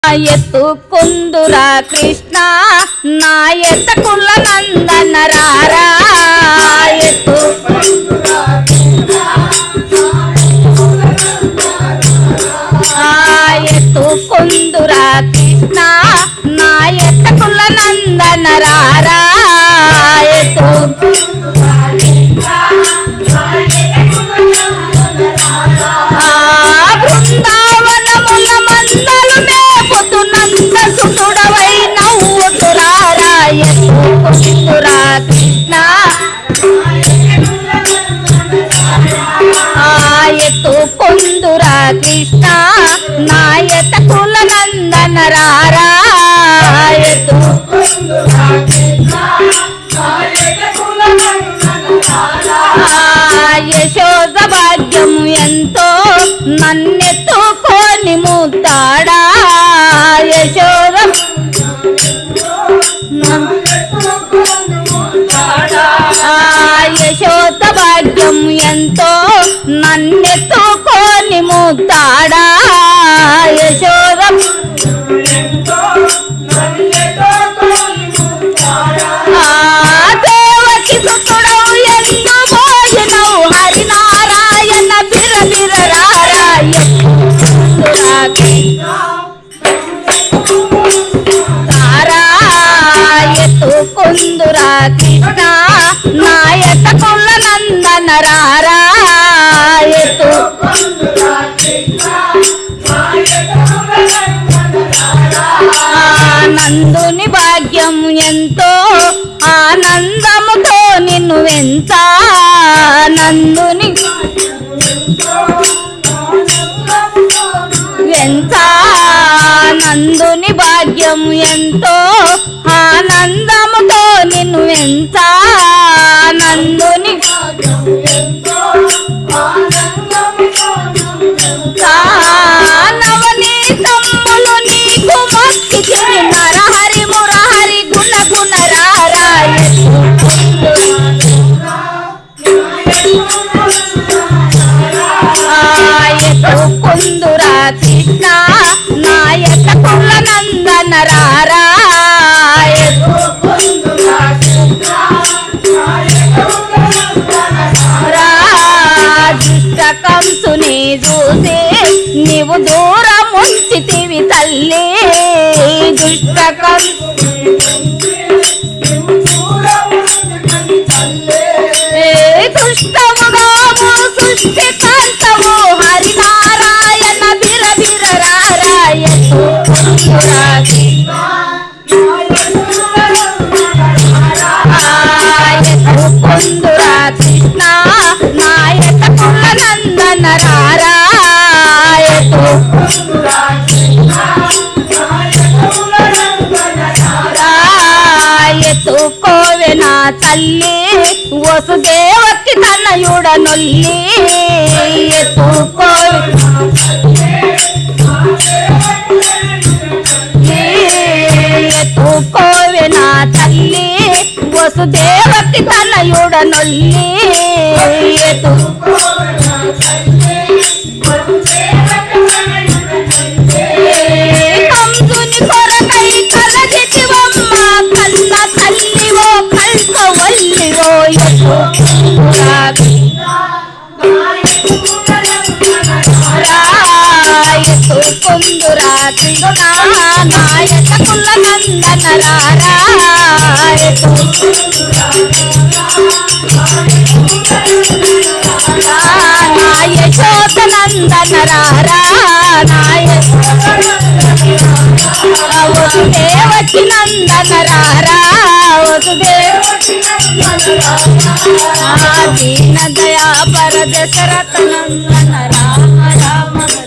ఎత్తుకుందురా కృష్ణ నా ఎత్తకుల నందన రారా ఎత్తు ఆ ఎత్తుకుందురా కృష్ణ నా ఎత్తకుల నందన రారా ఎత్తు ఆ బృందావనముల మందలు మేపుతున్నంత సుతుడవై నవ్వుతురారా ఎత్తుకుందురా కృష్ణ ఆ ఎత్తుకుందురా కృష్ణ నా ఎత్తకుల నందన రారా ఎత్తు ఆ యశోద భాగ్యం ఎంతో నన్నెత్తుకొని ముద్దాడా యశోద ఆ యశోద భాగ్యం ఎంతో నన్నెత్తుకొని ముద్దాడా యశోద ఆ దేవకి సుతుడవు ఎందు భోజనవు హరినారాయణ బిర బిర రారాయ కుందురా కృష్ణ నాయక కుల నందన రారాయతు నందుని భాగ్యం ఎంతో ఆనందముతో నిన్ను వెంత నందుని ఎంత నందుని భాగ్యం ఎంతో ఆనందముతో నిన్ను ఎంత నందుని నవనీతమ్ములు నీకు మొక్కి నరహరి మురహరి గుణ గుణ రారాయ కుందురా కృష్ణ నాయక కుల నందన రారాయ దుష్ట కంసుని చూసి నీవు దూరం ఉంచితివి తల్లి దుష్ట కంసు ఏ దుష్టముగాము సృష్టి కాంతము హరినారాయణ బిర బిర రారాయ కుందురా కృష్ణ నాయక కుల నందన రారాయతు ఎత్తుకోవె నా తల్లి వసుదేవకి తనయుడ నొల్లి ఎత్తుకోవె ఎత్తుకోవె నా తల్లి వసుదేవకి తనయుడ నొల్లి ఎత్తు కంసుని కొరకై కలదిటివమ్మ కన్న తల్లివో కల్క వల్లివో కుందురా కృష్ణ నాయక కుల నందన రారాయతు నాయశోత నందన రారా నాయ వసుదేవకి నందన రారా వసుదేవకి దీన దయా పర దశరథ నందన రామ రామ